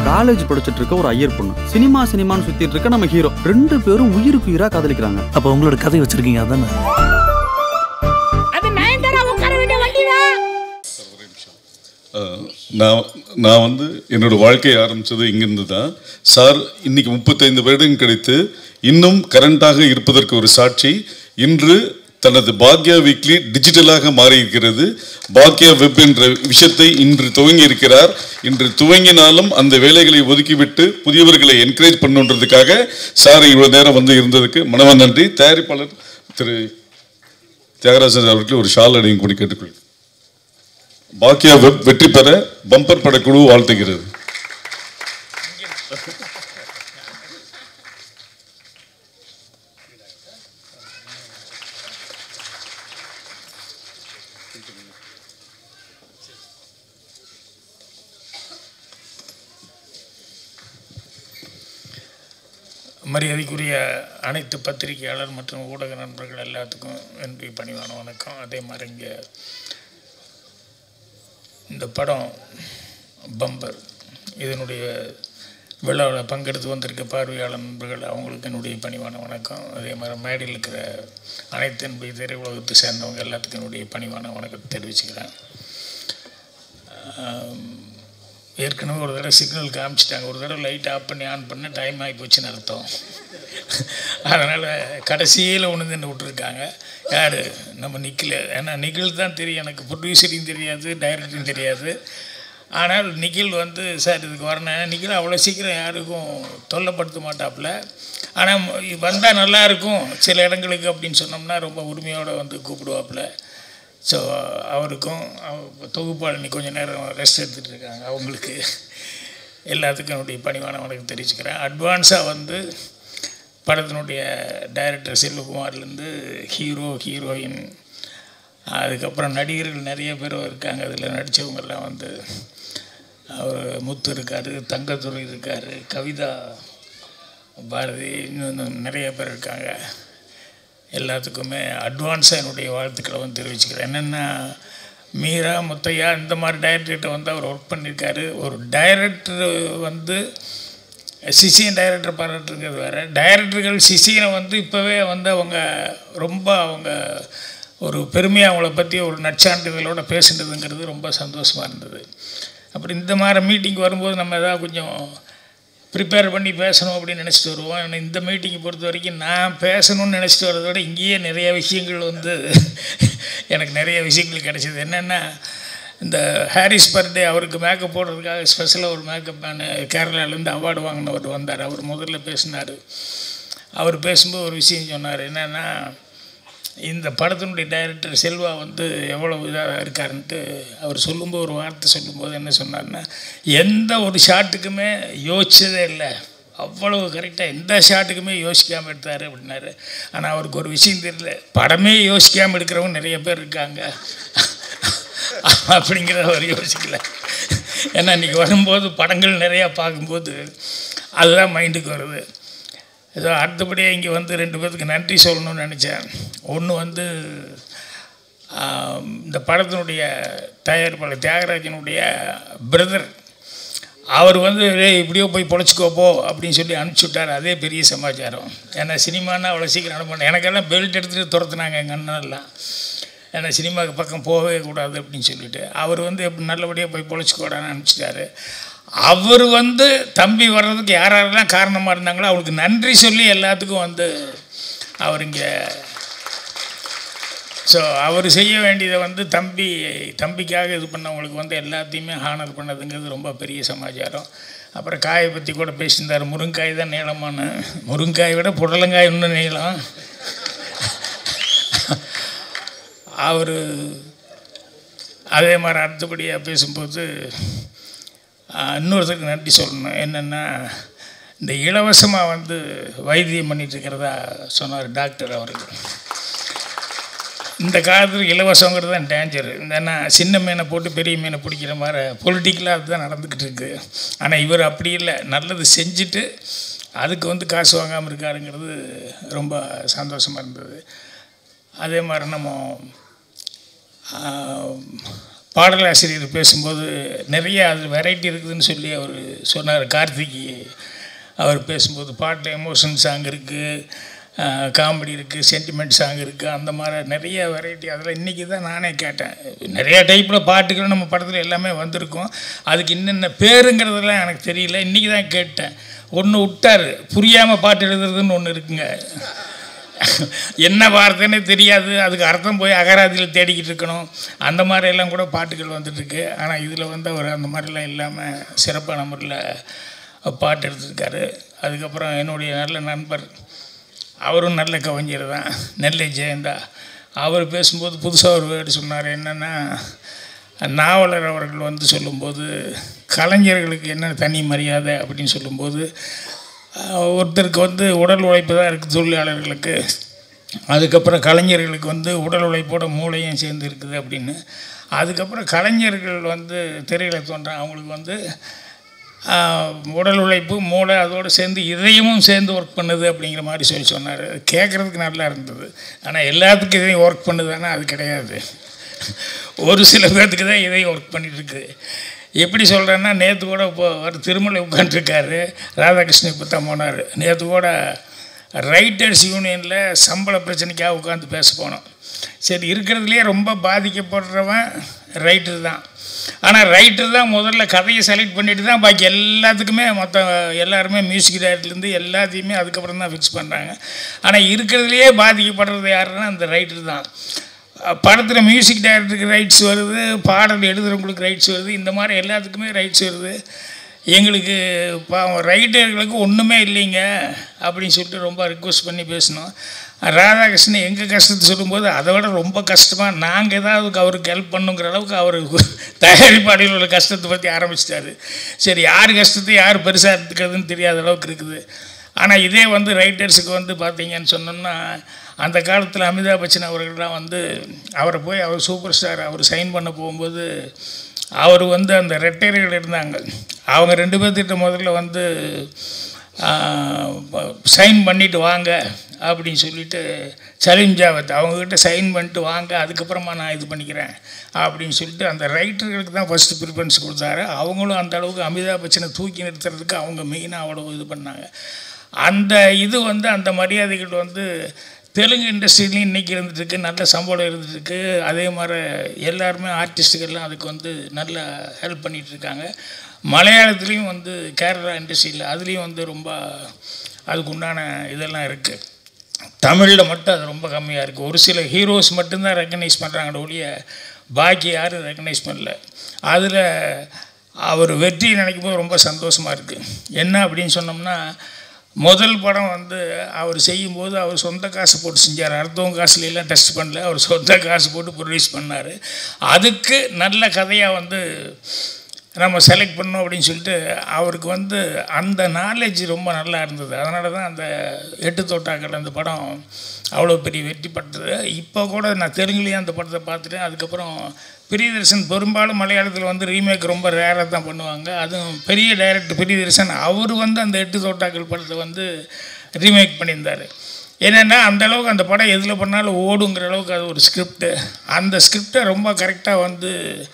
college படிச்சுட்டு இருக்க ஒரு ஐயர் பொண்ணு சினிமா சினிமான்னு சுத்திட்டு இருக்க நம்ம ஹீரோ ரெண்டு பேரும் உயிருக்கு உயிரா காதலிக்கிறாங்க அப்ப உங்களோட கதை வச்சிருக்கீங்க அதானே அது நயன்தாரா உட்கார வேண்டிய வண்டிதான் அஹ், நான் நான் வந்து என்னோட வாழ்க்கையை ஆரம்பிச்சது இங்கிருந்து தான் சார் இன்னைக்கு முப்பத்தைந்து வருடம் கிடைத்து இன்னும் கரண்டாக இருப்பதற்கு ஒரு சாட்சி இன்று தனது பாக்யா வீக்லி டிஜிட்டலாக மாறியிருக்கிறது பாக்யா வெப் என்ற விஷயத்தை இன்று துவங்கி இருக்கிறார் இன்று துவங்கினாலும் அந்த வேலைகளை ஒதுக்கிவிட்டு புதியவர்களை என்கரேஜ் பண்ணுன்றதுக்காக சார் இவ்வளவு நேரம் வந்து இருந்ததுக்கு மனவ நன்றி தயாரிப்பாளர் திரு தியாகராஜன் அவர்களுக்கு ஒரு ஷால் அணியும் கூட கேட்டுக்கொள்கிறேன் பாக்கியா வெப் வெற்றி பெற பம்பர் படக்குழு வாழ்த்துகிறது மரியாதைக்குரிய அனைத்து பத்திரிகையாளர் மற்றும் ஊடக நண்பர்கள் எல்லாத்துக்கும் என்னுடைய பணிவான வணக்கம் அதே மாதிரி இங்கே இந்த படம் பம்பர் இதனுடைய விழாவில் பங்கெடுத்து வந்திருக்க பார்வையாளர் நண்பர்கள் அவங்களுக்கு என்னுடைய பணிவான வணக்கம் அதே மாதிரி மேடையில் இருக்கிற அனைத்து என்பது திரையுலகத்தை சேர்ந்தவங்க எல்லாத்துக்கும் என்னுடைய பணிவான வணக்கத்தை தெரிவிச்சுக்கிறேன் ஏற்கனவே ஒரு தடவை சிக்னல் காமிச்சிட்டாங்க ஒரு தடவை லைட் ஆஃப் பண்ணி ஆன் பண்ண டைம் ஆகி போச்சுன்னு அர்த்தம் அதனால் கடைசியில் ஒன்று நின்று விட்ருக்காங்க யார் நம்ம நிக்கில் ஏன்னா நிக்கில் தான் தெரியும் எனக்கு ப்ரொடியூசரையும் தெரியாது டைரக்டரும் தெரியாது ஆனால் நிக்கில் வந்து சார் இதுக்கு வரணும் நிக்கில் அவ்வளோ சீக்கிரம் யாருக்கும் தொல்லைப்படுத்த மாட்டாப்புல ஆனால் வந்தால் நல்லா இருக்கும் சில இடங்களுக்கு அப்படின்னு சொன்னோம்னா ரொம்ப உரிமையோடு வந்து கூப்பிடுவாப்புல ஸோ அவருக்கும் அவ- தொகுப்பாளர் கொஞ்சம் நேரம் ரெஸ்ட் எடுத்துகிட்டு இருக்காங்க அவங்களுக்கு எல்லாத்துக்கும் என்னுடைய பணிவான வணக்கம் தெரிவிச்சுக்கிறேன் அட்வான்ஸாக வந்து படத்தினுடைய டைரக்டர் செல்வகுமார்லேருந்து ஹீரோ ஹீரோயின் அதுக்கப்புறம் நடிகர்கள் நிறைய பேர் இருக்காங்க அதில் நடித்தவங்கெல்லாம் வந்து அவர் முத்து இருக்கார் தங்கத்துறை இருக்கார் கவிதா பாரதி இன்னும் நிறைய பேர் இருக்காங்க எல்லாத்துக்குமே அட்வான்ஸாக என்னுடைய வாழ்த்துக்களை வந்து தெரிவிச்சுக்கிறேன் என்னென்னா மீரா முத்தையா இந்த மாதிரி டைரக்டர்கிட்ட வந்து அவர் ஒர்க் பண்ணியிருக்காரு ஒரு டைரக்டர் வந்து சிசியன் டைரக்டர் பாராட்டுங்கிறது வேறு டைரக்டர்கள் சிசியனை வந்து இப்போவே வந்து அவங்க ரொம்ப அவங்க ஒரு பெருமையாக அவங்கள பற்றி ஒரு நற்சான்றிதழோட பேசுனதுங்கிறது ரொம்ப சந்தோஷமாக இருந்தது அப்புறம் இந்த மாதிரி மீட்டிங் வரும்போது நம்ம எதாவது கொஞ்சம் ப்ரிப்பேர் பண்ணி பேசணும் அப்படின்னு நினச்சிட்டு வருவோம் ஆனால் இந்த மீட்டிங்கை பொறுத்த வரைக்கும் நான் பேசணும்னு நினச்சிட்டு வரதை விட இங்கேயே நிறைய விஷயங்கள் வந்து எனக்கு நிறைய விஷயங்கள் கிடைச்சிது என்னென்னா இந்த ஹாரிஸ் பர்த்டே அவருக்கு மேக்கப் போடுறதுக்காக ஸ்பெஷலாக ஒரு மேக்கப் மேனு கேரளாலேருந்து அவார்டு வாங்கினவர் வந்தார் அவர் முதல்ல பேசினார் அவர் பேசும்போது ஒரு விஷயம் சொன்னார் என்னென்னா இந்த படத்தினுடைய டைரக்டர் செல்வா வந்து எவ்வளோ இதாக இருக்காருன்ட்டு அவர் சொல்லும்போது ஒரு வார்த்தை சொல்லும்போது என்ன சொன்னார்னா எந்த ஒரு ஷாட்டுக்குமே யோசிச்சதே இல்லை அவ்வளவு கரெக்டாக எந்த ஷாட்டுக்குமே யோசிக்காமல் எடுத்தார் அப்படின்னாரு ஆனால் அவருக்கு ஒரு விஷயம் தெரியல படமே யோசிக்காமல் எடுக்கிறவங்க நிறைய பேர் இருக்காங்க அப்படிங்கிறத அவர் யோசிக்கல ஏன்னா இன்றைக்கி வரும்போது படங்கள் நிறையா பார்க்கும்போது அதுதான் மைண்டுக்கு வருது ஏதோ அடுத்தபடியாக இங்கே வந்து ரெண்டு பேர்த்துக்கு நன்றி சொல்லணும்னு நினச்சேன் ஒன்று வந்து ஆம், இந்த படத்தினுடைய தயாரிப்பாளர் தியாகராஜனுடைய பிரதர் அவர் வந்து "டேய், இப்படியோ போய் பொழைச்சிக்கோ போ அப்படின்னு சொல்லி அனுப்பிச்சி விட்டார் அதே பெரிய சமாச்சாரம் ஏன்னா சினிமானா அவ்வளோ சீக்கிரம் அனுப்ப எனக்கெல்லாம் பெல்ட் எடுத்துகிட்டு துரத்துனாங்க எங்கள் அண்ணனெல்லாம் ஏன்னா சினிமாவுக்கு பக்கம் போகவே கூடாது அப்படின்னு சொல்லிட்டு அவர் வந்து எப்படி நல்லபடியாக போய் பொழைச்சிக்கோடான்னு அனுப்பிச்சிட்டாரு அவர் வந்து தம்பி வர்றதுக்கு யார் யாரெல்லாம் காரணமாக இருந்தாங்களோ அவருக்கு நன்றி சொல்லி எல்லாத்துக்கும் வந்து அவர் இங்கே ஸோ அவர் செய்ய வேண்டியதை வந்து தம்பி தம்பிக்காக இது பண்ணவங்களுக்கு வந்து எல்லாத்தையுமே ஹானர் பண்ணதுங்கிறது ரொம்ப பெரிய சமாச்சாரம் அப்புறம் காயை பற்றி கூட பேசியிருந்தார் முருங்காய் தான் நீளமான முருங்காயை விட புடலங்காய் இன்னும் நீளம் அவர் அதே மாதிரி அடுத்தபடியாக பேசும்போது ஆஹ், இன்னொருத்தருக்கு நன்றி சொல்லணும் என்னென்னா இந்த இலவசமாக வந்து வைத்தியம் பண்ணிட்டு இருக்கிறதா சொன்னார் டாக்டர் அவருக்கு இந்த காலத்தில் இலவசங்கிறது தான் டேஞ்சர் ஏன்னா சின்ன மீனை போட்டு பெரிய மீனை பிடிக்கிற மாதிரி பொலிட்டிக்கலாக அதுதான் நடந்துக்கிட்டு இருக்கு ஆனால் இவர் அப்படி இல்லை நல்லது செஞ்சுட்டு அதுக்கு வந்து காசு வாங்காமல் இருக்காருங்கிறது ரொம்ப சந்தோஷமாக இருந்தது அதே மாதிரி நம்ம ஆஹ், பாடலாசிரியர் பேசும்போது நிறைய அது வெரைட்டி இருக்குதுன்னு சொல்லி அவர் சொன்னார் கார்த்திகி அவர் பேசும்போது பாட்டில் எமோஷன் சாங் இருக்குது காமெடி இருக்குது சென்டிமெண்ட் சாங் இருக்குது அந்த மாதிரி நிறைய வெரைட்டி அதில் இன்றைக்கி தான் நானே கேட்டேன் நிறைய டைப்பில் பாட்டுகள் நம்ம படத்தில் எல்லாமே வந்திருக்கும் அதுக்கு இன்னென்ன பேருங்கிறதெல்லாம் எனக்கு தெரியல இன்றைக்கி தான் கேட்டேன் ஒன்று விட்டார் புரியாமல் பாட்டு எழுதுறதுன்னு ஒன்று இருக்குங்க என்ன வார்த்தைன்னு தெரியாது அதுக்கு அர்த்தம் போய் அகராதியில் தேடிக்கிட்டு இருக்கணும் அந்த மாதிரி எல்லாம் கூட பாட்டுகள் வந்துட்டுருக்கு ஆனால் இதில் வந்து அவர் அந்த மாதிரிலாம் இல்லாமல் சிறப்பான முறையில் பாட்டு எடுத்திருக்காரு அதுக்கப்புறம் என்னுடைய நல்ல நண்பர் அவரும் நல்ல கவிஞர் தான் நெல்லை ஜெயந்தா அவர் பேசும்போது புதுசாக ஒரு வேர்டு சொன்னார் என்னென்னா நாவலர் அவர்கள் வந்து சொல்லும்போது கலைஞர்களுக்கு என்ன தனி மரியாதை அப்படின்னு சொல்லும்போது அஹ், ஒருத்தருக்கு வந்து உடல் உழைப்பு தான் இருக்குது தொழிலாளர்களுக்கு அதுக்கப்புறம் கலைஞர்களுக்கு வந்து உடல் உழைப்போட மூளையும் சேர்ந்து இருக்குது அப்படின்னு அதுக்கப்புறம் கலைஞர்கள் வந்து திரையில் தோன்ற அவங்களுக்கு வந்து ஆஹ், உடல் உழைப்பு மூளை அதோடு சேர்ந்து இதயமும் சேர்ந்து ஒர்க் பண்ணுது அப்படிங்கிற மாதிரி சொல்லி சொன்னார் கேட்குறதுக்கு நல்லா இருந்தது ஆனால் எல்லாத்துக்கும் இதயம் ஒர்க் பண்ணுதானா அது கிடையாது ஒரு சில பேர்த்துக்கு தான் இதயம் ஒர்க் பண்ணிட்டு இருக்கு எப்படி சொல்கிறேன்னா நேற்று கூட இப்போ ஒரு திருமலை உட்காந்துருக்காரு ராதாகிருஷ்ணன் இப்போ தான் போனார் நேற்று கூட ரைட்டர்ஸ் யூனியனில் சம்பள பிரச்சனைக்காக உட்காந்து பேச போனோம் சரி இருக்கிறதுலே ரொம்ப பாதிக்கப்படுறவன் ரைட்டர் தான் ஆனால் ரைட்டர் தான் முதல்ல கதையை செலக்ட் பண்ணிட்டு தான் பாக்கி எல்லாத்துக்குமே மொத்த எல்லாருமே மியூசிக் டைரக்டர்லேருந்து எல்லாத்தையுமே அதுக்கப்புறம் தான் ஃபிக்ஸ் பண்ணுறாங்க ஆனால் இருக்கிறதுலையே பாதிக்கப்படுறது யாருன்னா அந்த ரைட்டர் தான் படத்தில் மியூசிக் டைரக்டருக்கு ரைட்ஸ் வருது பாடல் எழுதுறவங்களுக்கு ரைட்ஸ் வருது இந்த மாதிரி எல்லாத்துக்குமே ரைட்ஸ் வருது எங்களுக்கு பாவம் ரைட்டர்களுக்கு ஒன்றுமே இல்லைங்க அப்படின்னு சொல்லிட்டு ரொம்ப ரிக்வஸ்ட் பண்ணி பேசினோம் ராதாகிருஷ்ணன் எங்கள் கஷ்டத்தை சொல்லும்போது அதை விட ரொம்ப கஷ்டமாக நாங்கள் ஏதாவது அவருக்கு ஹெல்ப் பண்ணுங்கிற அளவுக்கு அவர் தயாரிப்பாடியில் உள்ள கஷ்டத்தை பற்றி ஆரம்பிச்சிட்டாரு சரி யார் கஷ்டத்தை யார் பெருசாக எடுத்துக்கிறதுன்னு தெரியாத அளவுக்கு இருக்குது ஆனால் இதே வந்து ரைட்டர்ஸுக்கு வந்து பார்த்தீங்கன்னு சொன்னோம்னா அந்த காலத்தில் அமிதாப் பச்சன் அவர்கள்லாம் வந்து அவரை போய் அவர் சூப்பர் ஸ்டார் அவர் சைன் பண்ண போகும்போது அவர் வந்து அந்த ரெட்டையர்கள் இருந்தாங்க அவங்க ரெண்டு பேர்த்திட்ட முதல்ல வந்து சைன் பண்ணிட்டு வாங்க அப்படின்னு சொல்லிட்டு சலீம் ஜாவத் அவங்கக்கிட்ட சைன் பண்ணிட்டு வாங்க அதுக்கப்புறமா நான் இது பண்ணிக்கிறேன் அப்படின்னு சொல்லிட்டு அந்த ரைட்டர்களுக்கு தான் ஃபஸ்ட்டு ப்ரிஃபரன்ஸ் கொடுத்தாரு அவங்களும் அந்த அளவுக்கு அமிதாப் பச்சனை தூக்கி நிறுத்துறதுக்கு அவங்க மெயினாக அவ்வளோ இது பண்ணாங்க அந்த இது வந்து அந்த மரியாதைகள் வந்து தெலுங்கு இண்டஸ்ட்ரியிலையும் இன்றைக்கி இருந்துட்டுருக்கு நல்ல சம்பளம் இருந்துட்டுருக்கு அதே மாதிரி எல்லாருமே ஆர்டிஸ்ட்டுகள்லாம் அதுக்கு வந்து நல்ல ஹெல்ப் பண்ணிகிட்டு இருக்காங்க மலையாளத்துலேயும் வந்து கேரளா இண்டஸ்ட்ரியில் அதுலேயும் வந்து ரொம்ப அதுக்கு உண்டான இதெல்லாம் இருக்குது தமிழில் மட்டும் அது ரொம்ப கம்மியாக இருக்குது ஒரு சில ஹீரோஸ் மட்டும்தான் ரெக்கக்னைஸ் பண்ணுறாங்களே ஒழிய பாக்கி யாரும் ரெக்கக்னைஸ் பண்ணல அதில் அவர் வெற்றி நினைக்கும் போது ரொம்ப சந்தோஷமாக இருக்குது என்ன அப்படின்னு சொன்னோம்னா முதல் படம் வந்து அவர் செய்யும்போது அவர் சொந்த காசு போட்டு செஞ்சார் அடுத்தவங்க காசுல எல்லாம் டெஸ்ட் பண்ணல அவர் சொந்த காசு போட்டு ப்ரொடியூஸ் பண்ணார் அதுக்கு நல்ல கதையாக வந்து நம்ம செலக்ட் பண்ணோம் அப்படின்னு சொல்லிட்டு அவருக்கு வந்து அந்த நாலேஜ் ரொம்ப நல்லா இருந்தது அதனால தான் அந்த எட்டு தோட்டாக்கள் அந்த படம் அவ்வளோ பெரிய வெற்றி பட்டது இப்போ கூட நான் தெலுங்குலேயும் அந்த படத்தை பார்த்துட்டேன் அதுக்கப்புறம் பிரியதர்சன் பெரும்பாலும் மலையாளத்தில் வந்து ரீமேக் ரொம்ப ரேராக தான் பண்ணுவாங்க அதுவும் பெரிய டைரக்டர் பிரியதர்சன் அவர் வந்து அந்த எட்டு தோட்டாக்கள் படத்தை வந்து ரீமேக் பண்ணியிருந்தார் என்னென்னா அந்த அளவுக்கு அந்த படம் எதில் பண்ணாலும் ஓடுங்கிற அளவுக்கு அது ஒரு ஸ்கிரிப்டு அந்த ஸ்கிரிப்டை ரொம்ப கரெக்டாக வந்து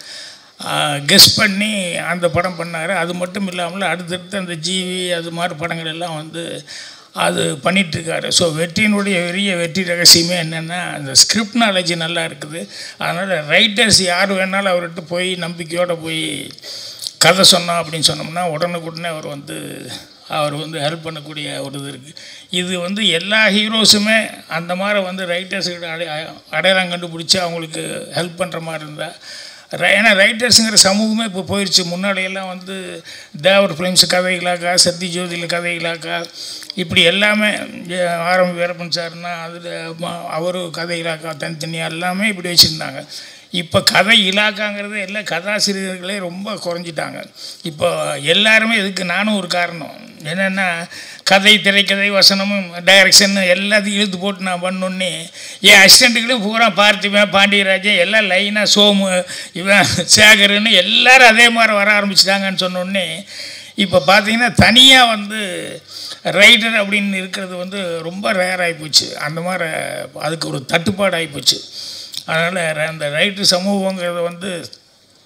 கெஸ் பண்ணி அந்த படம் பண்ணார் அது மட்டும் இல்லாமல் அடுத்தடுத்து அந்த ஜிவி அது மாதிரி படங்கள் எல்லாம் வந்து அது பண்ணிகிட்ருக்காரு ஸோ வெற்றியினுடைய பெரிய வெற்றி ரகசியமே என்னென்னா அந்த ஸ்கிரிப்ட் நாலேஜ் நல்லா இருக்குது அதனால் ரைட்டர்ஸ் யார் வேணாலும் அவர்கிட்ட போய் நம்பிக்கையோடு போய் கதை சொன்னோம் அப்படின்னு சொன்னோம்னா உடனுக்குடனே அவர் வந்து அவர் வந்து ஹெல்ப் பண்ணக்கூடிய ஒரு இது இருக்குது இது வந்து எல்லா ஹீரோஸுமே அந்த மாதிரி வந்து ரைட்டர்ஸுக்கிட்ட அடை அடையாளம் கண்டுபிடிச்சி அவங்களுக்கு ஹெல்ப் பண்ணுற மாதிரி இருந்தால் ரை- ஏன்னா ரைட்டர்ஸுங்கிற சமூகமே இப்போ போயிடுச்சு முன்னாடியெல்லாம் வந்து தேவர் ஃபிலிம்ஸ் கதைகளாக்கா சத்தி ஜோதியில் கதைகளாக்கா இப்படி எல்லாமே எ- ஆரம்பி வீரப்பன் சார்னா அதில் அவரு கதைகளாக்கா தனித்தனியாக எல்லாமே இப்படி வச்சுருந்தாங்க இப்போ கதை இலாக்காங்கிறது எல்லாம் கதாசிரியர்களே ரொம்ப குறைஞ்சிட்டாங்க இப்போ எல்லாருமே இதுக்கு நானும் ஒரு காரணம் என்னென்னா கதை திரைக்கதை வசனமும் டைரக்ஷன் எல்லாத்தையும் இழுத்து போட்டு நான் பண்ணோன்னே என் அசிஸ்டண்ட்டுகளும் பூரா பார்த்திபன் பாண்டியராஜன் எல்லாம் லைனாக சோமு இவன் சேகர்னு எல்லாரும் அதே மாதிரி வர ஆரம்பிச்சிட்டாங்கன்னு சொன்னோடனே இப்போ பார்த்தீங்கன்னா தனியாக வந்து ரைட்டர் அப்படின்னு இருக்கிறது வந்து ரொம்ப ரேர் ஆகிப்போச்சு அந்த மாதிரி அதுக்கு ஒரு தட்டுப்பாடு ஆகிப்போச்சு அதனால் அந்த ரைட்டர் சமூகங்கிறத வந்து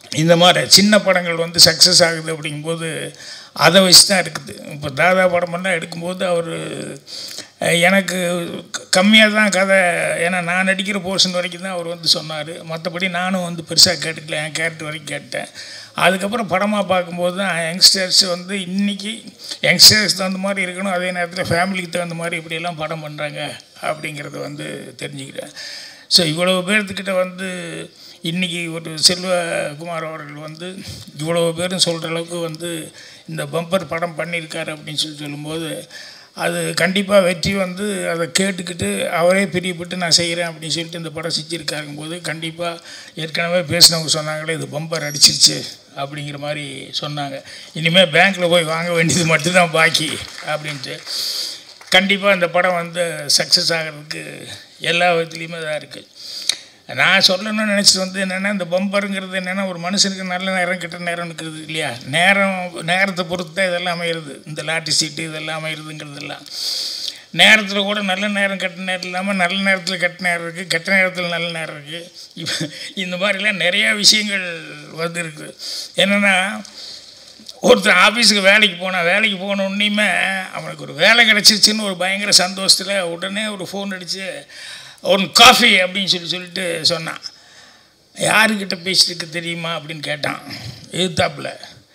இந்த மாதிரி சின்ன படங்கள் வந்து சக்ஸஸ் ஆகுது அப்படிங்கும்போது அதை வச்சு தான் இருக்குது இப்போ தாதா படமெல்லாம் எடுக்கும்போது அவர் எனக்கு கம்மியாக தான் கதை ஏன்னா நான் நடிக்கிற போர்ஷன் வரைக்கும் தான் அவர் வந்து சொன்னார் மற்றபடி நானும் வந்து பெருசாக கேட்டுக்கல என் கேரக்டர் வரைக்கும் கேட்டேன் அதுக்கப்புறம் படமாக பார்க்கும்போது தான் யங்ஸ்டர்ஸ் வந்து இன்றைக்கி யங்ஸ்டர்ஸ் தகுந்த மாதிரி இருக்கணும் அதே நேரத்தில் ஃபேமிலிக்கு தகுந்த மாதிரி இப்படியெல்லாம் படம் பண்ணுறாங்க அப்படிங்கிறத வந்து தெரிஞ்சுக்கிறேன் ஸோ இவ்வளவு பேர்த்துக்கிட்ட வந்து இன்றைக்கி ஒரு செல்வகுமார் அவர்கள் வந்து இவ்வளவு பேரும் சொல்கிற அளவுக்கு வந்து இந்த பம்பர் படம் பண்ணியிருக்காரு அப்படின்னு சொல்லி சொல்லும்போது அது கண்டிப்பாக வெற்றி வந்து அதை கேட்டுக்கிட்டு அவரே பிரியப்பட்டு நான் செய்கிறேன் அப்படின்னு சொல்லிட்டு இந்த படம் செஞ்சுருக்காருங்கும் போது கண்டிப்பாக ஏற்கனவே பேசினவங்க சொன்னாங்களே இது பம்பர் அடிச்சிருச்சு அப்படிங்கிற மாதிரி சொன்னாங்க இனிமேல் பேங்க்கில் போய் வாங்க வேண்டியது மட்டும்தான் பாக்கி அப்படின்ட்டு கண்டிப்பாக இந்த படம் வந்து சக்ஸஸ் ஆகிறதுக்கு எல்லா விதத்துலேயுமே இதாக இருக்குது நான் சொல்லணும்னு நினச்சிட்டு வந்து என்னென்னா இந்த பம்பருங்கிறது என்னென்னா ஒரு மனுஷனுக்கு நல்ல நேரம் கெட்ட நேரம் இருக்கிறது இல்லையா நேரம் நேரத்தை பொறுத்து தான் இதெல்லாம் அமையிறது இந்த லாட்டி சீட்டு இதெல்லாம் அமையிறதுங்கிறதெல்லாம் நேரத்தில் கூட நல்ல நேரம் கெட்ட நேரம் இல்லாமல் நல்ல நேரத்தில் கெட்ட நேரம் இருக்குது கெட்ட நேரத்தில் நல்ல நேரம் இருக்குது இப்போ இந்த மாதிரிலாம் நிறையா விஷயங்கள் வந்து இருக்குது என்னென்னா ஒருத்தன் ஆஃபீஸுக்கு வேலைக்கு போனான் வேலைக்கு போன உடனேயுமே அவனுக்கு ஒரு வேலை கிடச்சிருச்சுன்னு ஒரு பயங்கர சந்தோஷத்தில் உடனே ஒரு ஃபோன் அடித்து ஒன் காஃபி அப்படின்னு சொல்லி சொல்லிட்டு சொன்னான் யாருக்கிட்ட பேசிட்டு இருக்கு தெரியுமா அப்படின்னு கேட்டான் எதிர்த்தாப்புல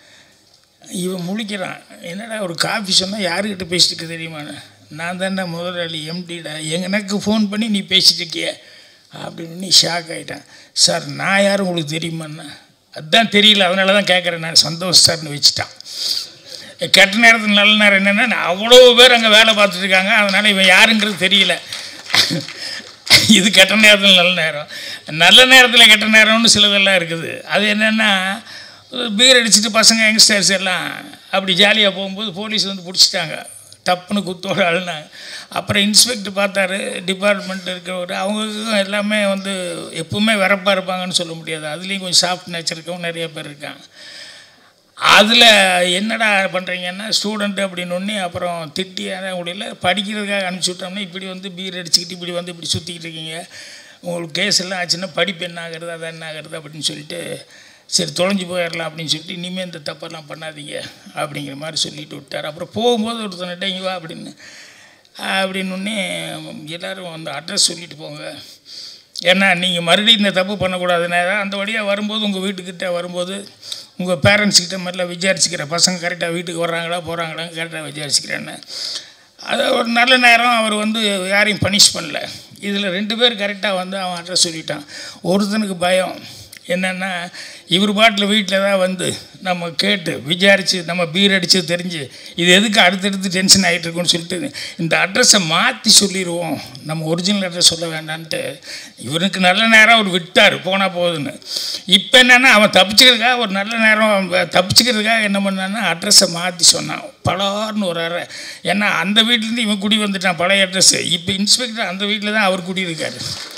இவன் முழிக்கிறான் என்னடா ஒரு காஃபி சொன்னால் யாருக்கிட்ட பேசிட்டு இருக்கு தெரியுமான்னு நான் தானே முதலாளி எம்டிடா எனக்கு ஃபோன் பண்ணி நீ பேசிட்டு இருக்கிய அப்படின்னு நீ ஷாக் ஆகிட்டான் சார் நான் யார் உங்களுக்கு தெரியுமாண்ணா அதுதான் தெரியல அதனால தான் கேட்குறேன் நான் சந்தோஷ் சார்னு வச்சுட்டான் கெட்ட நேரத்தில் நல்ல நேரம் என்னென்னா அவ்வளோ பேர் அங்கே வேலை பார்த்துட்டு இருக்காங்க அதனால் இவன் யாருங்கிறது தெரியல இது கெட்ட நேரத்தில் நல்ல நேரம் நல்ல நேரத்தில் கெட்ட நேரம்னு சிலதெல்லாம் இருக்குது அது என்னென்னா பீர் அடிச்சுட்டு பசங்க யங்ஸ்டர்ஸ் எல்லாம் அப்படி ஜாலியாக போகும்போது போலீஸ் வந்து பிடிச்சிட்டாங்க டப்புன்னு குத்தோட அழுனாங்க அப்புறம் இன்ஸ்பெக்டர் பார்த்தாரு டிபார்ட்மெண்ட் இருக்கிறவர் அவங்களுக்கும் எல்லாமே வந்து எப்பவுமே வரப்பாக இருப்பாங்கன்னு சொல்ல முடியாது அதுலேயும் கொஞ்சம் சாஃப்ட் நேச்சர் இருக்கவும் நிறைய பேர் இருக்காங்க அதில் என்னடா பண்ணுறீங்கன்னா ஸ்டூடெண்ட் அப்படின்னு ஒன்று அப்புறம் திட்டி முடியல படிக்கிறதுக்காக அனுப்பிச்சி விட்டோம்னா இப்படி வந்து பீர் அடிச்சுக்கிட்டு இப்படி வந்து இப்படி சுற்றிக்கிட்டு இருக்கீங்க உங்களுக்கு கேஸ் எல்லாம் ஆச்சுன்னா படிப்பு என்ன ஆகுறது அது என்ன ஆகுறது அப்படின்னு சொல்லிட்டு சரி தொலைஞ்சு போயிடலாம் அப்படின்னு சொல்லிட்டு இனிமேல் இந்த தப்பெல்லாம் பண்ணாதீங்க அப்படிங்கிற மாதிரி சொல்லிட்டு விட்டார் அப்புறம் போகும்போது ஒருத்தன்கிட்ட இங்கே வா அப்படின்னு அப்படின்னொடனே எல்லோரும் அந்த அட்ரஸ் சொல்லிட்டு போங்க ஏன்னா நீங்கள் மறுபடியும் இந்த தப்பு பண்ணக்கூடாதுன்னா அந்த வழியாக வரும்போது உங்கள் வீட்டுக்கிட்ட வரும்போது உங்கள் பேரண்ட்ஸ்கிட்ட மாதிரிலாம் விசாரிச்சுக்கிற பசங்க கரெக்டாக வீட்டுக்கு வர்றாங்களா போகிறாங்களா கரெக்டாக விசாரிச்சுக்கிறேன்னு அது ஒரு நல்ல நேரம் அவர் வந்து யாரையும் பனிஷ் பண்ணல இதில் ரெண்டு பேர் கரெக்டாக வந்து அவன் அட்ரஸ் சொல்லிட்டான் ஒருத்தனுக்கு பயம் என்னென்னா இவர் பாட்டில் வீட்டில் தான் வந்து நம்ம கேட்டு விசாரித்து நம்ம பீர் அடித்து தெரிஞ்சு இது எதுக்கு அடுத்தடுத்து டென்ஷன் ஆகிட்டு இருக்குன்னு சொல்லிட்டு இந்த அட்ரஸை மாற்றி சொல்லிடுவோம் நம்ம ஒரிஜினல் அட்ரஸ் சொல்ல வேண்டான்ட்டு இவனுக்கு நல்ல நேரம் அவர் விட்டார் போனால் போகுதுன்னு இப்போ என்னென்னா அவன் தப்பிச்சுக்கிறதுக்காக ஒரு நல்ல நேரம் அவன் தப்பிச்சுக்கிறதுக்காக என்ன பண்ணான்னா அட்ரஸை மாற்றி சொன்னான் பலார்னு ஒரு அறை ஏன்னா அந்த வீட்டிலேருந்து இவன் குடி வந்துட்டான் பழைய அட்ரஸ்ஸு இப்போ இன்ஸ்பெக்டர் அந்த வீட்டில் தான் அவர் குடியிருக்காரு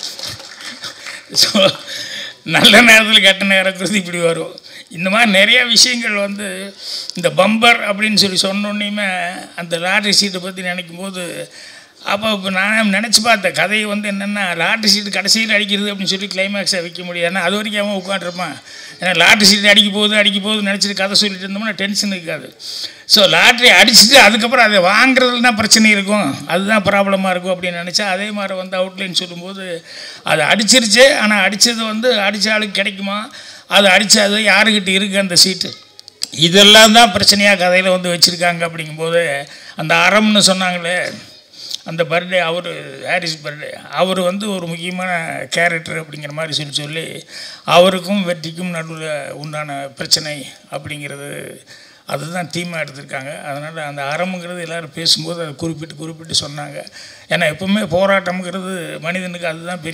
ஸோ நல்ல நேரத்தில் கெட்ட நேரத்துக்கு இப்படி வரும் இந்த மாதிரி நிறைய விஷயங்கள் வந்து இந்த பம்பர் அப்படின்னு சொல்லி சொன்னோன்னையுமே அந்த லாட்ரி சீட்டை பற்றி நினைக்கும் போது அப்போ இப்போ நான் நினச்சி பார்த்தேன் கதையை வந்து என்னென்னா லாட்ரி சீட்டு கடைசியில் அடிக்கிறது அப்படின்னு சொல்லி கிளைமேக்ஸை வைக்க முடியாது ஏன்னா அது வரைக்கும் அவன் உட்காந்துருப்பான் ஏன்னா லாட்ரி சீட்டு அடிக்க போகுது அடிக்க போகுது நினச்சிட்டு கதை சொல்லிட்டு இருந்தோம்னா டென்ஷன் இருக்காது ஸோ லாட்ரி அடிச்சுட்டு அதுக்கப்புறம் அதை வாங்குறதுல தான் பிரச்சனை இருக்கும் அதுதான் ப்ராப்ளமாக இருக்கும் அப்படின்னு நினச்சா அதே மாதிரி வந்து அவுட்லைன் சொல்லும்போது அது அடிச்சிருச்சு ஆனால் அடித்தது வந்து அடித்த ஆளுக்கு கிடைக்குமா அது அடித்தது யாருக்கிட்ட இருக்குது அந்த சீட்டு இதெல்லாம் தான் பிரச்சனையாக கதையில் வந்து வச்சுருக்காங்க அப்படிங்கும்போது அந்த அறம்னு சொன்னாங்களே அந்த பர்த்டே அவர் ஹாரிஸ் பர்த்டே அவர் வந்து ஒரு முக்கியமான கேரக்டர் அப்படிங்கிற மாதிரி சொல்லி சொல்லி அவருக்கும் வெற்றிக்கும் நடுவில் உண்டான பிரச்சனை அப்படிங்கிறது அதுதான் தீமாக எடுத்திருக்காங்க அதனால் அந்த அறமுங்கிறது எல்லோரும் பேசும்போது அதை குறிப்பிட்டு குறிப்பிட்டு சொன்னாங்க ஏன்னா எப்பவுமே போராட்டம்ங்கிறது மனிதனுக்கு அதுதான் பெரிய